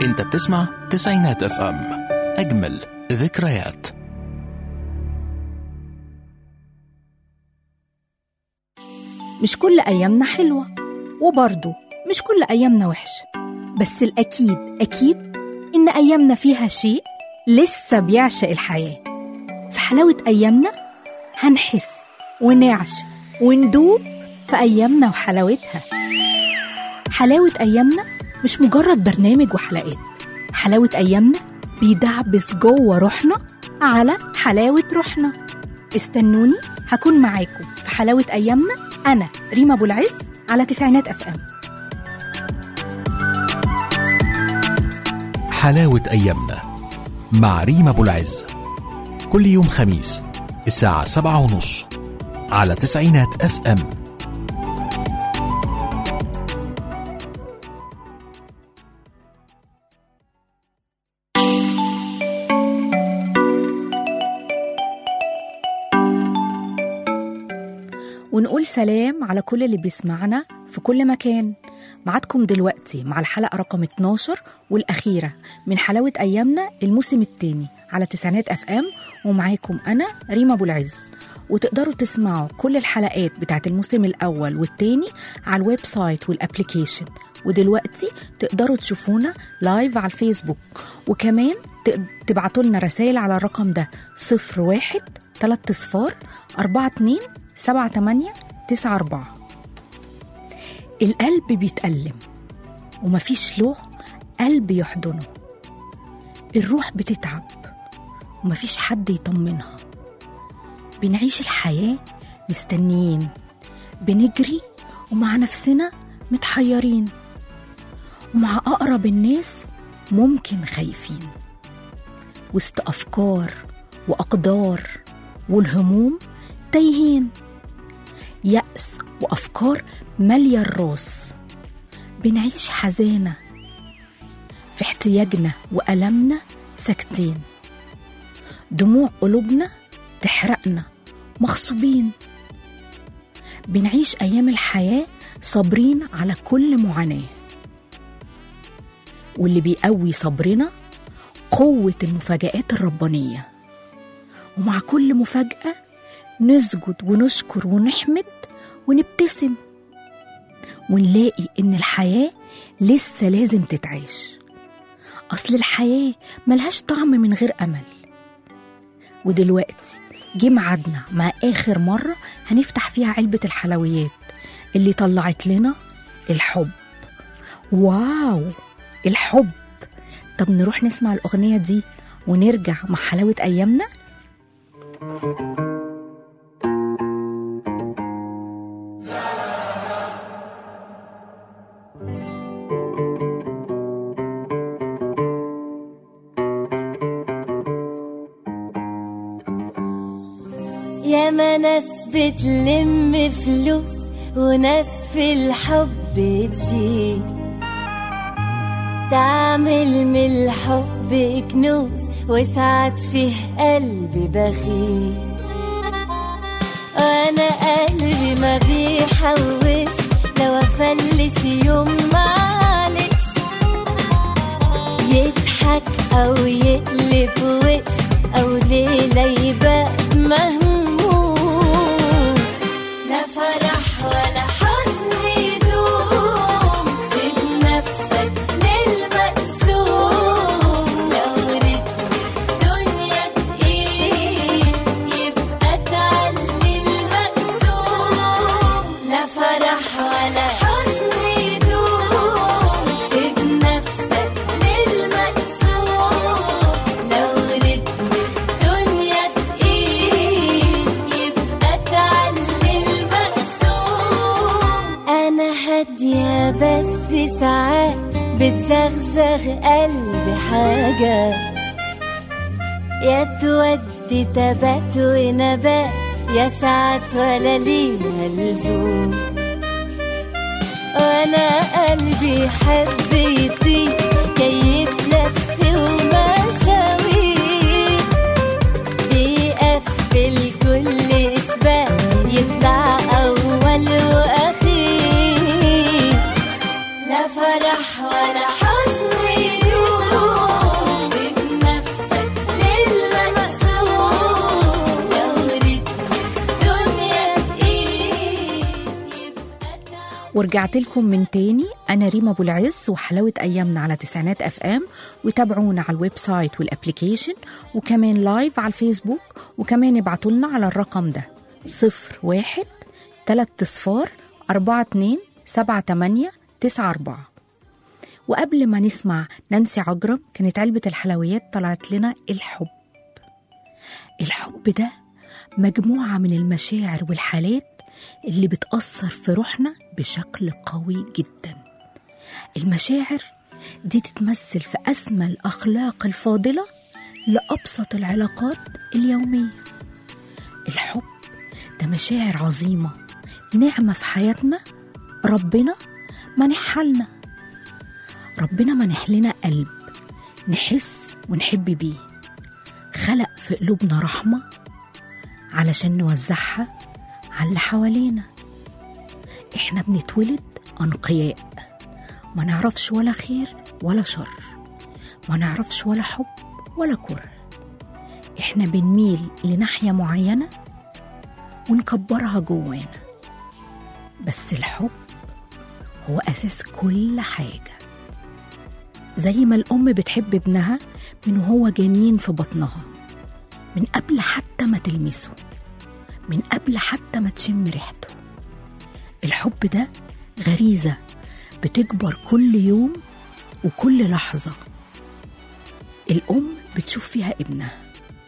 انت بتسمع تسعينات اف ام اجمل ذكريات مش كل أيامنا حلوة وبرضه مش كل أيامنا وحشة بس الأكيد أكيد إن أيامنا فيها شيء لسه بيعشق الحياة في حلاوة أيامنا هنحس ونعشق وندوب في أيامنا وحلاوتها حلاوة أيامنا مش مجرد برنامج وحلقات حلاوة أيامنا بيدعبس جوه روحنا على حلاوة روحنا استنوني هكون معاكم في حلاوة أيامنا أنا ريما أبو العز على تسعينات أف أم حلاوة أيامنا مع ريما أبو العز كل يوم خميس الساعة سبعة ونص على تسعينات اف ام ونقول سلام على كل اللي بيسمعنا في كل مكان معادكم دلوقتي مع الحلقة رقم 12 والأخيرة من حلاوة أيامنا الموسم الثاني على تسعينات أف أم ومعاكم أنا ريما أبو العز وتقدروا تسمعوا كل الحلقات بتاعت الموسم الأول والتاني على الويب سايت والأبليكيشن ودلوقتي تقدروا تشوفونا لايف على الفيسبوك وكمان تبعتوا لنا رسائل على الرقم ده 01 3 صفار 42 سبعة تمانية تسعة أربعة القلب بيتألم ومفيش له قلب يحضنه الروح بتتعب ومفيش حد يطمنها بنعيش الحياة مستنيين بنجري ومع نفسنا متحيرين ومع أقرب الناس ممكن خايفين وسط أفكار وأقدار والهموم تايهين يأس وأفكار مالية الراس بنعيش حزانة في احتياجنا وألمنا ساكتين دموع قلوبنا تحرقنا مغصوبين بنعيش أيام الحياة صابرين على كل معاناة واللي بيقوي صبرنا قوة المفاجآت الربانية ومع كل مفاجأة نسجد ونشكر ونحمد ونبتسم ونلاقي إن الحياة لسه لازم تتعيش أصل الحياة ملهاش طعم من غير أمل ودلوقتي جه ميعادنا مع آخر مرة هنفتح فيها علبة الحلويات اللي طلعت لنا الحب واو الحب طب نروح نسمع الأغنية دي ونرجع مع حلاوة أيامنا ياما ناس بتلم فلوس وناس في الحب تشيل تعمل من الحب كنوز وساعات فيه قلبي بخيل وانا قلبي ما بيحوش لو افلس يوم معلش يضحك او يقلب وش او ليله يبقى مهموم لا فرح ولا حزن يدوم سيب نفسك للمقسوم لو رتم الدنيا تقيل يبقى تعلي المقسوم لا فرح ولا حزن يدوم سيب نفسك للمقسوم لو رتم الدنيا تقيل يبقى تعلي المقسوم انا هادية بس ساعات بتزغزغ قلبي حاجات يا تودي تبات ونبات يا ساعات ولا ليها لزوم وانا قلبي يحب يطير كيف لف ومشاوير بيقفل كل اسباب يطلع اول واخير لا فرح ولا حزن يدوم ورجعت لكم من تاني أنا ريما أبو العز وحلاوة أيامنا على تسعينات أف أم وتابعونا على الويب سايت والأبليكيشن وكمان لايف على الفيسبوك وكمان ابعتوا لنا على الرقم ده صفر واحد تلات صفار أربعة اتنين سبعة تمانية تسعة أربعة وقبل ما نسمع نانسي عجرم كانت علبة الحلويات طلعت لنا الحب الحب ده مجموعة من المشاعر والحالات اللي بتأثر في روحنا بشكل قوي جدا المشاعر دي تتمثل في أسمى الأخلاق الفاضلة لأبسط العلاقات اليومية الحب ده مشاعر عظيمة نعمة في حياتنا ربنا منحها لنا ربنا منح لنا قلب نحس ونحب بيه خلق في قلوبنا رحمة علشان نوزعها على اللي حوالينا احنا بنتولد أنقياء ما نعرفش ولا خير ولا شر ما نعرفش ولا حب ولا كره احنا بنميل لناحية معينة ونكبرها جوانا بس الحب هو أساس كل حاجة زي ما الأم بتحب ابنها من وهو جنين في بطنها من قبل حتى ما تلمسه من قبل حتى ما تشم ريحته الحب ده غريزة بتكبر كل يوم وكل لحظة الأم بتشوف فيها ابنها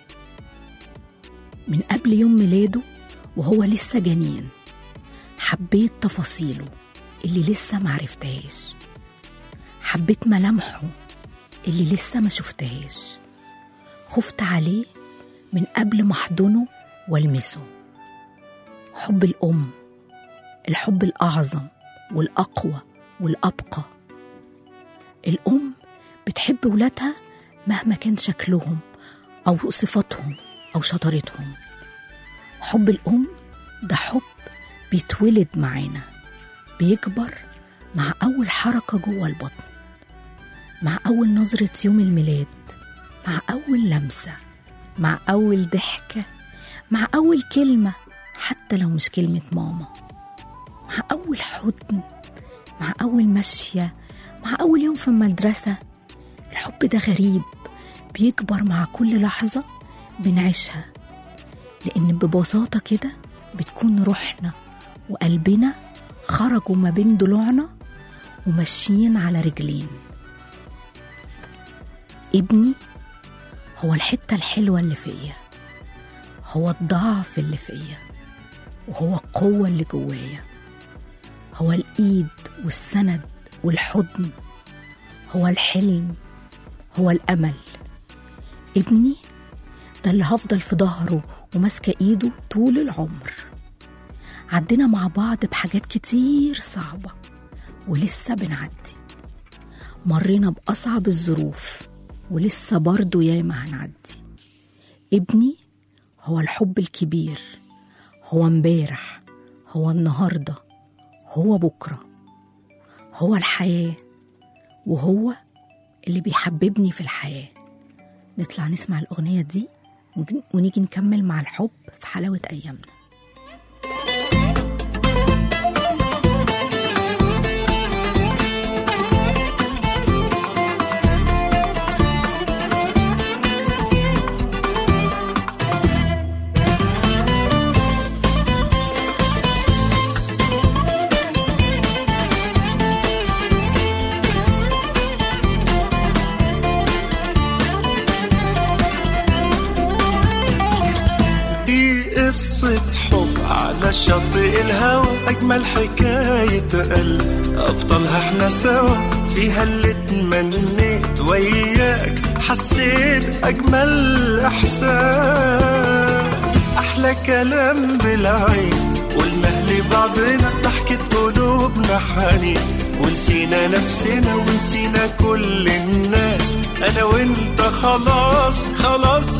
من قبل يوم ميلاده وهو لسه جنين حبيت تفاصيله اللي لسه معرفتهاش حبيت ملامحه اللي لسه ما شفتهاش خفت عليه من قبل ما احضنه والمسه حب الام الحب الاعظم والاقوى والابقى الام بتحب ولادها مهما كان شكلهم او صفاتهم او شطارتهم حب الام ده حب بيتولد معانا بيكبر مع اول حركه جوه البطن مع اول نظره يوم الميلاد مع اول لمسه مع اول ضحكه مع اول كلمه حتى لو مش كلمه ماما مع اول حضن مع اول مشيه مع اول يوم في المدرسه الحب ده غريب بيكبر مع كل لحظه بنعيشها لان ببساطه كده بتكون روحنا وقلبنا خرجوا ما بين ضلوعنا وماشيين على رجلين ابني هو الحتة الحلوة اللي فيا هو الضعف اللي فيا وهو القوة اللي جوايا هو الإيد والسند والحضن هو الحلم هو الأمل ابني ده اللي هفضل في ظهره وماسكة إيده طول العمر عدينا مع بعض بحاجات كتير صعبة ولسه بنعدي مرينا بأصعب الظروف ولسه برضه ياما هنعدي ابني هو الحب الكبير هو امبارح هو النهارده هو بكره هو الحياه وهو اللي بيحببني في الحياه نطلع نسمع الاغنيه دي ونج- ونيجي نكمل مع الحب في حلاوه ايامنا دي قصة حب على شاطئ الهوى أجمل حكاية قلب أبطالها احنا سوا فيها اللي اتمنيت وياك حسيت أجمل إحساس أحلى كلام بالعين قلنا لبعضنا ضحكة قلوبنا حنين ونسينا نفسنا ونسينا كل الناس أنا وأنت خلاص خلاص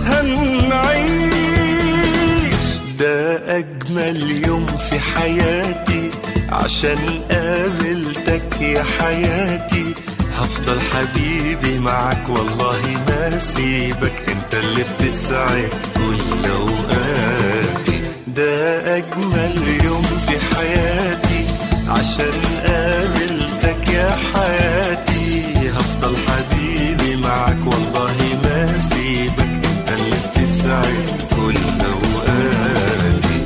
هنعيش ده أجمل يوم في حياتي عشان قابلتك يا حياتي هفضل حبيبي معاك والله ما سيبك انت اللي بتسعد كل اوقاتي ده اجمل يوم في حياتي عشان قابلتك يا حياتي هفضل حبيبي معاك والله ما سيبك انت اللي بتسعد كل اوقاتي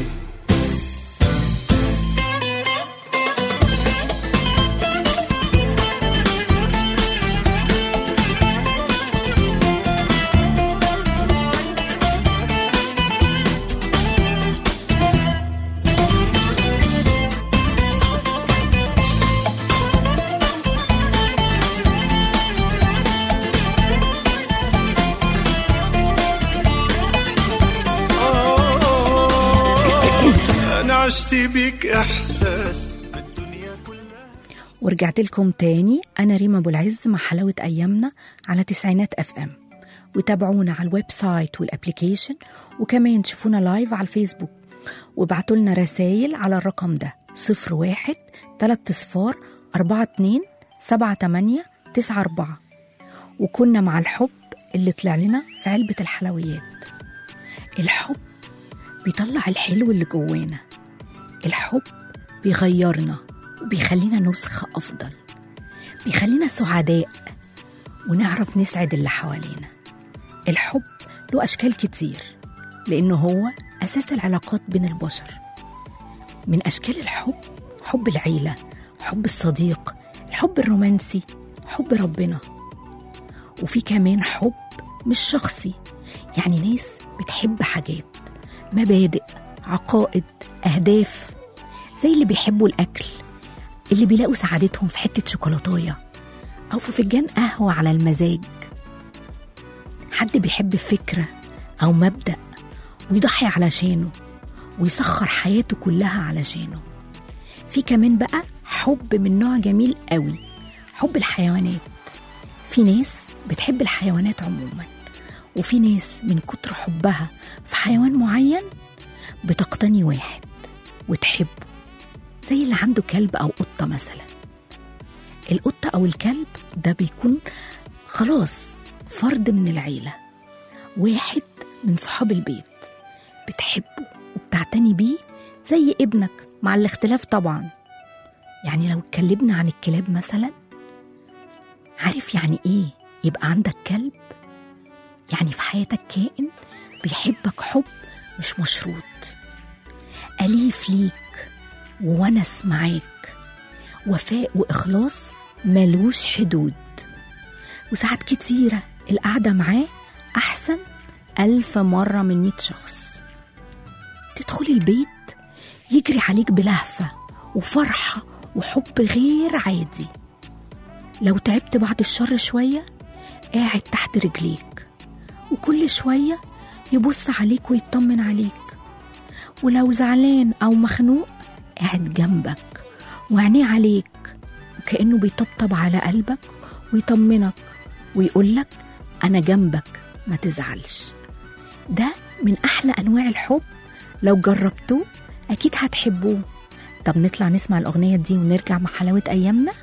انا عشت بيك احساس بالدنيا كلها ورجعت لكم تاني أنا ريما أبو العز مع حلاوة أيامنا على تسعينات أف أم وتابعونا على الويب سايت والابليكيشن وكمان تشوفونا لايف على الفيسبوك وابعتوا لنا رسايل على الرقم ده صفر واحد تلات صفار أربعة اتنين سبعة تمانية تسعة أربعة وكنا مع الحب اللي طلع لنا في علبة الحلويات الحب بيطلع الحلو اللي جوانا الحب بيغيرنا وبيخلينا نسخة أفضل بيخلينا سعداء ونعرف نسعد اللي حوالينا الحب له أشكال كتير لأنه هو أساس العلاقات بين البشر من أشكال الحب حب العيلة حب الصديق الحب الرومانسي حب ربنا وفي كمان حب مش شخصي يعني ناس بتحب حاجات مبادئ عقائد أهداف زي اللي بيحبوا الأكل اللي بيلاقوا سعادتهم في حتة شوكولاتاية أو في فنجان قهوة على المزاج حد بيحب فكرة أو مبدأ ويضحي علشانه ويسخر حياته كلها علشانه في كمان بقى حب من نوع جميل قوي حب الحيوانات في ناس بتحب الحيوانات عموما وفي ناس من كتر حبها في حيوان معين بتقتني واحد وتحبه زي اللي عنده كلب أو قطة مثلا القطة أو الكلب ده بيكون خلاص فرد من العيلة واحد من صحاب البيت بتحبه وبتعتني بيه زي ابنك مع الاختلاف طبعا يعني لو اتكلمنا عن الكلاب مثلا عارف يعني ايه يبقى عندك كلب يعني في حياتك كائن بيحبك حب مش مشروط أليف ليك وونس معاك وفاء وإخلاص ملوش حدود وساعات كتيرة القعدة معاه أحسن ألف مرة من مئة شخص تدخلي البيت يجري عليك بلهفة وفرحة وحب غير عادي لو تعبت بعد الشر شوية قاعد تحت رجليك وكل شوية يبص عليك ويطمن عليك ولو زعلان أو مخنوق قاعد جنبك وعينيه عليك وكأنه بيطبطب على قلبك ويطمنك ويقولك أنا جنبك ما تزعلش ده من أحلى أنواع الحب لو جربتوه أكيد هتحبوه طب نطلع نسمع الأغنية دي ونرجع مع حلاوة أيامنا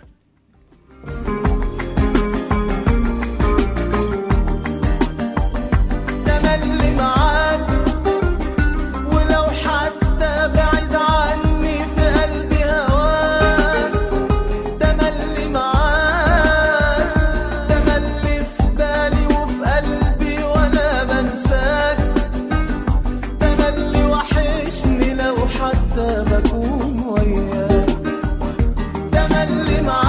تملي معاك ولو حتى بعيد عني في قلبي هواك تملي معاك تملي في بالي وفي قلبي ولا بنساك تملي وحشني لو حتى بكون وياك تملي معاك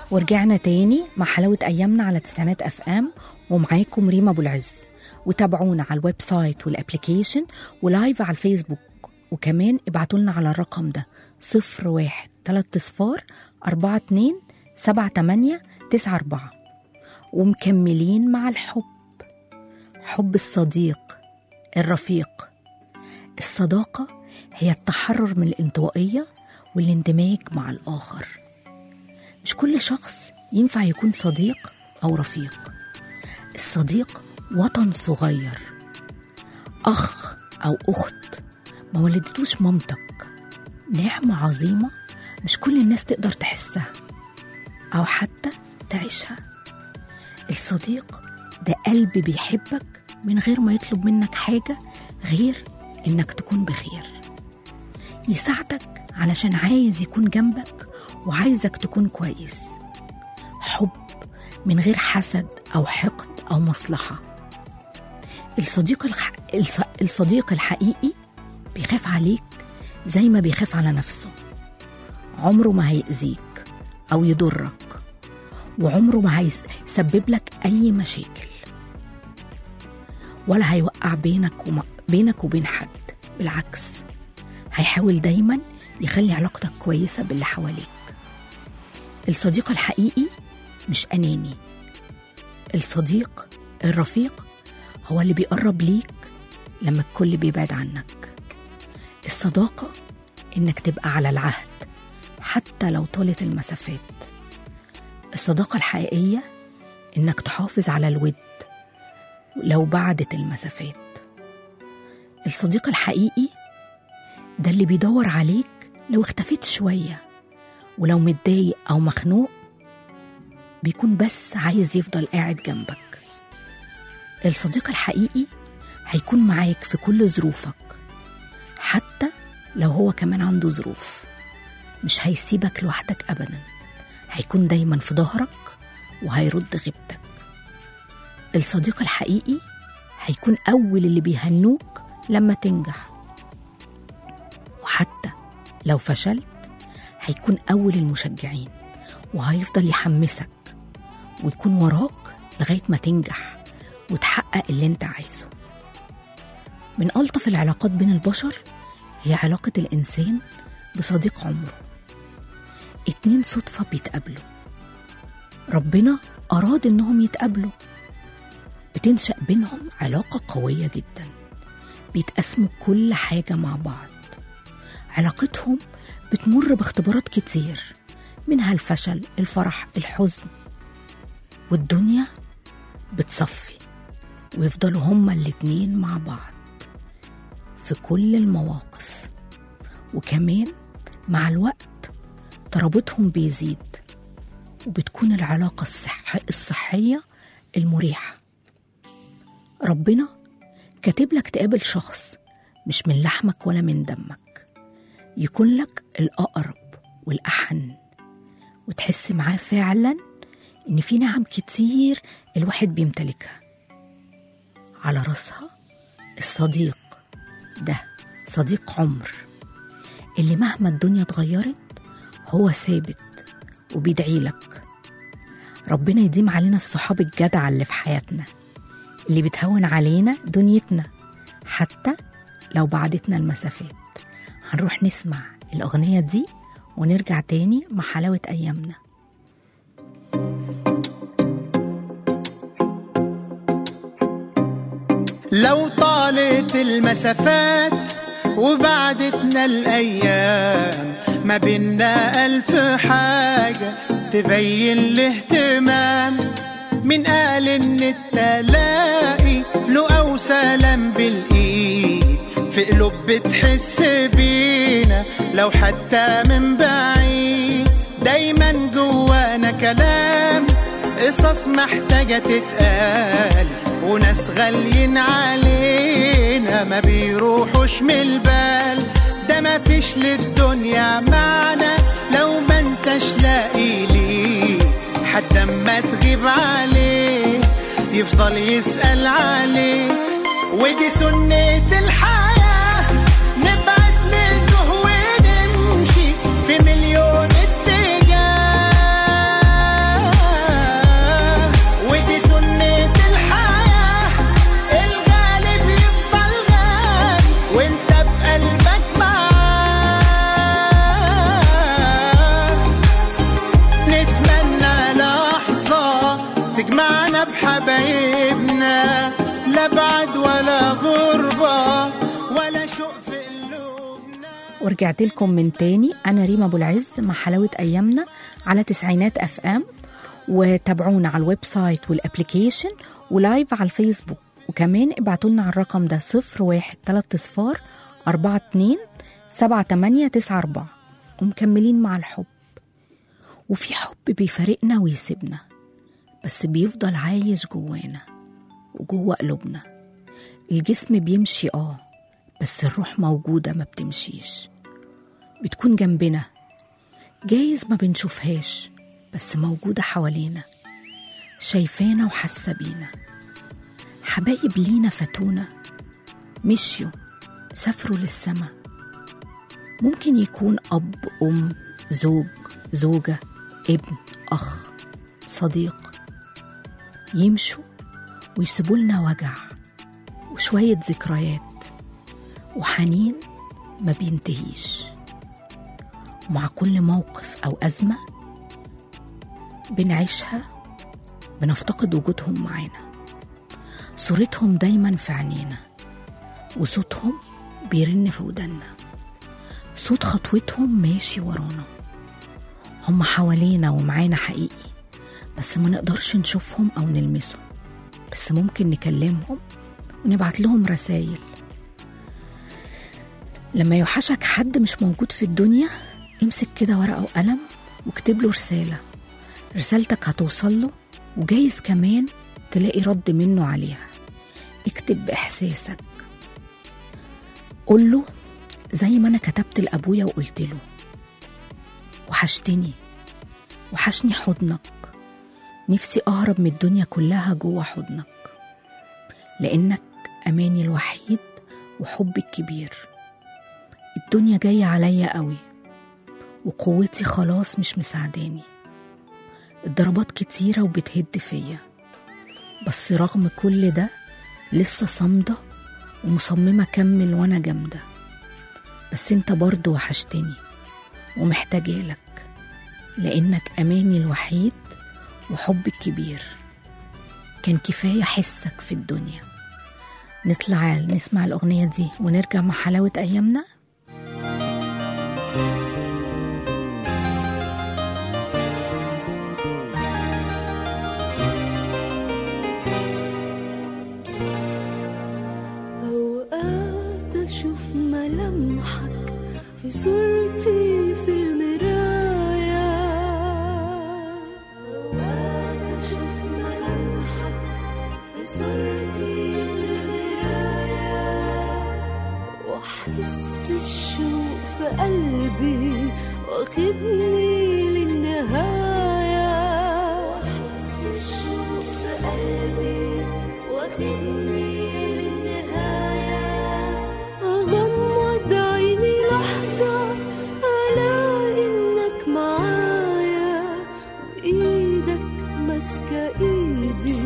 ورجعنا تاني مع حلاوة أيامنا على تسعينات أف أم ومعاكم ريما أبو العز وتابعونا على الويب سايت والابليكيشن ولايف على الفيسبوك وكمان ابعتوا لنا على الرقم ده صفر واحد تلات صفار أربعة اتنين سبعة تمانية تسعة أربعة ومكملين مع الحب حب الصديق الرفيق الصداقة هي التحرر من الانطوائية والاندماج مع الآخر مش كل شخص ينفع يكون صديق أو رفيق الصديق وطن صغير أخ أو أخت ما ولدتوش مامتك نعمة عظيمة مش كل الناس تقدر تحسها أو حتى تعيشها الصديق ده قلب بيحبك من غير ما يطلب منك حاجة غير إنك تكون بخير يساعدك علشان عايز يكون جنبك وعايزك تكون كويس حب من غير حسد أو حقد أو مصلحة الصديق الح... الص... الصديق الحقيقي بيخاف عليك زي ما بيخاف على نفسه عمره ما هيأذيك أو يضرك وعمره ما هيسبب لك أي مشاكل ولا هيوقع بينك وما بينك وبين حد بالعكس هيحاول دايما يخلي علاقتك كويسة باللي حواليك الصديق الحقيقي مش أناني الصديق الرفيق هو اللي بيقرب ليك لما الكل بيبعد عنك الصداقة إنك تبقى على العهد حتى لو طالت المسافات الصداقة الحقيقية إنك تحافظ على الود لو بعدت المسافات الصديق الحقيقي ده اللي بيدور عليك لو اختفيت شوية ولو متضايق أو مخنوق بيكون بس عايز يفضل قاعد جنبك الصديق الحقيقي هيكون معاك في كل ظروفك حتى لو هو كمان عنده ظروف مش هيسيبك لوحدك أبدا هيكون دايما في ظهرك وهيرد غيبتك الصديق الحقيقي هيكون أول اللي بيهنوك لما تنجح وحتى لو فشلت هيكون أول المشجعين وهيفضل يحمسك ويكون وراك لغاية ما تنجح وتحقق اللي انت عايزه من ألطف العلاقات بين البشر هي علاقة الإنسان بصديق عمره اتنين صدفة بيتقابلوا ربنا أراد إنهم يتقابلوا بتنشأ بينهم علاقة قوية جدا بيتقسموا كل حاجة مع بعض علاقتهم بتمر باختبارات كتير منها الفشل الفرح الحزن والدنيا بتصفي ويفضلوا هما الاتنين مع بعض في كل المواقف وكمان مع الوقت ترابطهم بيزيد وبتكون العلاقة الصح الصحية المريحة ربنا كاتب لك تقابل شخص مش من لحمك ولا من دمك يكون لك الأقرب والأحن وتحس معاه فعلا إن في نعم كتير الواحد بيمتلكها على راسها الصديق ده صديق عمر اللي مهما الدنيا اتغيرت هو ثابت وبيدعي لك ربنا يديم علينا الصحاب الجدعة اللي في حياتنا اللي بتهون علينا دنيتنا حتى لو بعدتنا المسافات هنروح نسمع الأغنية دي ونرجع تاني مع حلاوة أيامنا لو طالت المسافات وبعدتنا الأيام ما بينا ألف حاجة تبين الاهتمام من قال إن التلاقي له أو سلام بالإيد في قلوب بتحس بينا لو حتى من بعيد دايما جوانا كلام قصص محتاجة تتقال وناس غاليين علينا ما بيروحوش من البال ده ما فيش للدنيا معنى لو ما انتش لاقي ليه حد اما تغيب عليه يفضل يسأل عليك ودي سنة الحياة نبعد نتوه ونمشي في مليون اتجاه بحبايبنا لا بعد ولا غربة ولا شوق في قلوبنا ورجعت لكم من تاني أنا ريما أبو العز مع حلاوة أيامنا على تسعينات أف أم وتابعونا على الويب سايت والابليكيشن ولايف على الفيسبوك وكمان ابعتوا لنا على الرقم ده صفر واحد تلات صفار أربعة اتنين سبعة تمانية تسعة أربعة ومكملين مع الحب وفي حب بيفارقنا ويسيبنا بس بيفضل عايش جوانا وجوه قلوبنا الجسم بيمشي اه بس الروح موجودة ما بتمشيش بتكون جنبنا جايز ما بنشوفهاش بس موجودة حوالينا شايفانا وحاسة بينا حبايب لينا فاتونا مشيوا سافروا للسما ممكن يكون أب أم زوج زوجة ابن أخ صديق يمشوا ويسيبوا لنا وجع وشوية ذكريات وحنين ما بينتهيش مع كل موقف أو أزمة بنعيشها بنفتقد وجودهم معانا صورتهم دايما في عينينا وصوتهم بيرن في ودنا صوت خطوتهم ماشي ورانا هم حوالينا ومعانا حقيقي بس ما نقدرش نشوفهم أو نلمسهم بس ممكن نكلمهم ونبعت لهم رسايل لما يوحشك حد مش موجود في الدنيا امسك كده ورقة وقلم واكتب له رسالة رسالتك هتوصل له وجايز كمان تلاقي رد منه عليها اكتب بإحساسك قول له زي ما أنا كتبت لأبويا وقلت له وحشتني وحشني حضنك نفسي أهرب من الدنيا كلها جوه حضنك لأنك أماني الوحيد وحبي الكبير الدنيا جاية عليا قوي وقوتي خلاص مش مساعداني الضربات كتيرة وبتهد فيا بس رغم كل ده لسه صامدة ومصممة أكمل وأنا جامدة بس انت برضه وحشتني ومحتاجالك لأنك أماني الوحيد وحبي الكبير كان كفاية حسك في الدنيا نطلع نسمع الأغنية دي ونرجع مع حلاوة أيامنا أوقات أشوف ملامحك في صورتي في المراية أوقات أشوف ملامحك في صورتي في المراية وأحس الشوق في قلبي واخدني للنهاية وأحس الشوق في قلبي واخدني للنهاية أغمض عيني لحظة ألاقي إنك معايا وإيدك ماسكة إيدي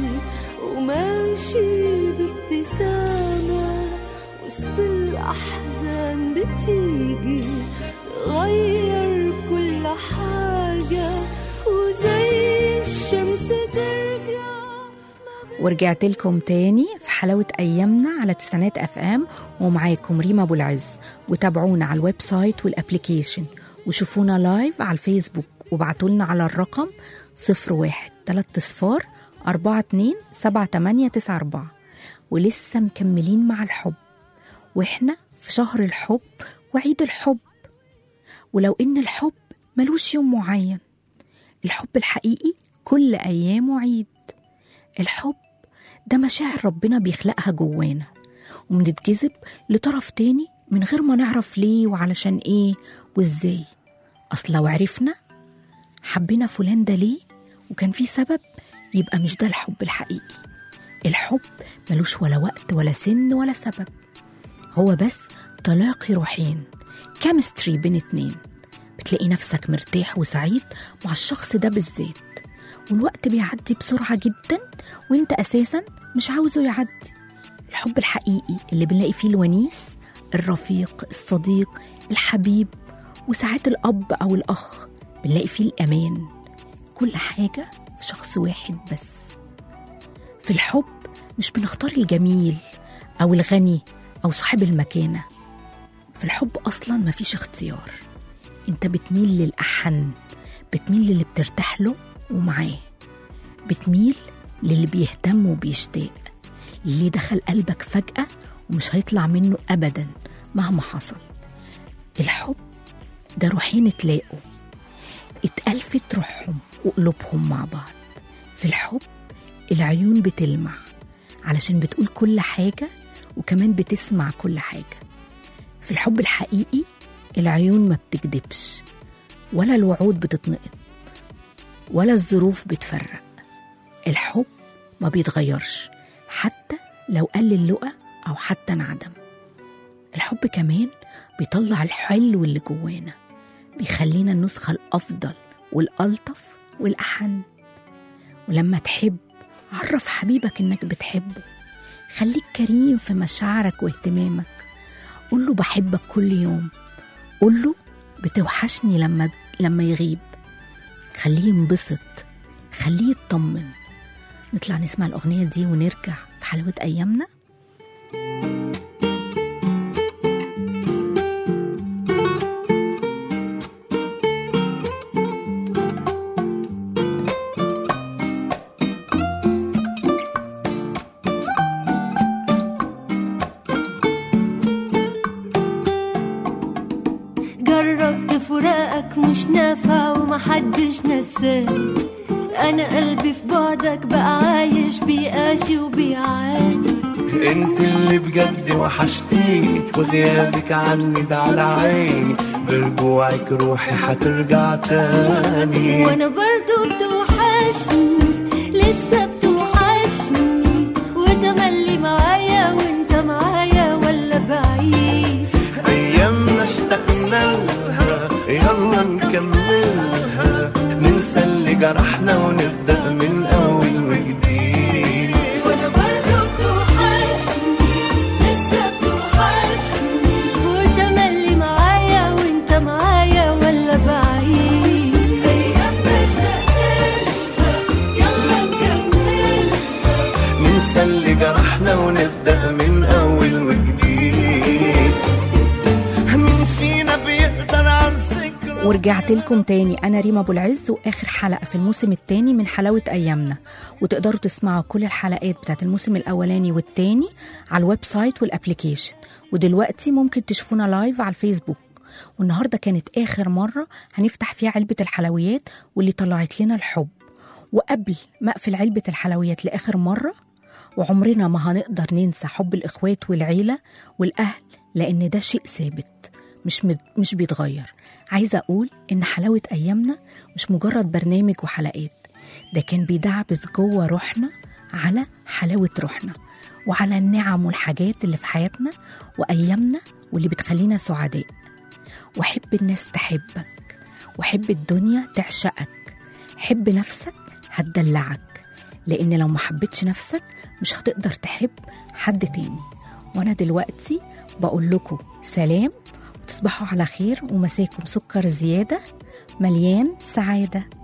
وماشي بابتسامة وسط الأحزان بتيجي تغير كل حاجة وزي الشمس ترجع ورجعت لكم تاني في حلاوة أيامنا على تسعينات أف أم ومعاكم ريما أبو العز وتابعونا على الويب سايت والأبليكيشن وشوفونا لايف على الفيسبوك وابعتولنا على الرقم صفر واحد تلات صفار أربعة اتنين سبعة تمانية تسعة أربعة ولسه مكملين مع الحب وإحنا في شهر الحب وعيد الحب ولو إن الحب ملوش يوم معين الحب الحقيقي كل أيامه عيد الحب ده مشاعر ربنا بيخلقها جوانا وبنتجذب لطرف تاني من غير ما نعرف ليه وعلشان ايه وازاي اصل لو عرفنا حبينا فلان ده ليه وكان في سبب يبقى مش ده الحب الحقيقي الحب ملوش ولا وقت ولا سن ولا سبب هو بس تلاقي روحين كيمستري بين اتنين بتلاقي نفسك مرتاح وسعيد مع الشخص ده بالذات والوقت بيعدي بسرعة جدا وانت أساسا مش عاوزه يعدي الحب الحقيقي اللي بنلاقي فيه الونيس الرفيق الصديق الحبيب وساعات الأب أو الأخ بنلاقي فيه الأمان كل حاجة في شخص واحد بس في الحب مش بنختار الجميل أو الغني أو صاحب المكانة في الحب أصلا مفيش اختيار انت بتميل للأحن بتميل للي بترتاح له ومعاه بتميل للي بيهتم وبيشتاق اللي دخل قلبك فجأة ومش هيطلع منه أبدا مهما حصل الحب ده روحين اتلاقوا اتألفت روحهم وقلوبهم مع بعض في الحب العيون بتلمع علشان بتقول كل حاجة وكمان بتسمع كل حاجة في الحب الحقيقي العيون ما بتكدبش ولا الوعود بتتنقض ولا الظروف بتفرق الحب ما بيتغيرش حتى لو قل اللقى أو حتى انعدم الحب كمان بيطلع الحلو اللي جوانا بيخلينا النسخة الأفضل والألطف والأحن ولما تحب عرف حبيبك إنك بتحبه خليك كريم في مشاعرك واهتمامك قول له بحبك كل يوم قول له بتوحشني لما لما يغيب خليه ينبسط خليه يطمن نطلع نسمع الأغنية دي ونرجع في حلاوة أيامنا جربت فراقك مش نافع ومحدش نساني انا قلبي في بعدك بقى عايش بيقاسي وبيعاني انت اللي بجد وحشتيني وغيابك عني ده على عيني برجوعك روحي حترجع تاني وانا برضو بتوحشني لسه بتوحشني وتملي معايا وانت معايا ولا بعيد ايامنا اشتقنا لها يلا نكملها ننسى اللي جرحنا ونبدا من اول وجديد وانا برضو بتوحشني لسه بتوحشني وتملي معايا وانت معايا ولا بعيد ايام اشتقتلها يلا نكملها ننسى اللي جرحنا ونبدا من اول وجديد مين فينا بيقدر على الذكرى ورجعت لكم تاني أنا ريما أبو العز وآخر حلقة في الموسم التاني من حلاوة أيامنا وتقدروا تسمعوا كل الحلقات بتاعت الموسم الأولاني والتاني على الويب سايت والأبليكيشن ودلوقتي ممكن تشوفونا لايف على الفيسبوك والنهاردة كانت آخر مرة هنفتح فيها علبة الحلويات واللي طلعت لنا الحب وقبل ما أقفل علبة الحلويات لآخر مرة وعمرنا ما هنقدر ننسى حب الإخوات والعيلة والأهل لأن ده شيء ثابت مش مد... مش بيتغير عايزة أقول إن حلاوة أيامنا مش مجرد برنامج وحلقات ده كان بيدعبس جوه روحنا على حلاوة روحنا وعلى النعم والحاجات اللي في حياتنا وأيامنا واللي بتخلينا سعداء وحب الناس تحبك وحب الدنيا تعشقك حب نفسك هتدلعك لأن لو ما حبيتش نفسك مش هتقدر تحب حد تاني وأنا دلوقتي بقول لكم سلام وتصبحوا على خير ومساكم سكر زيادة مليان سعادة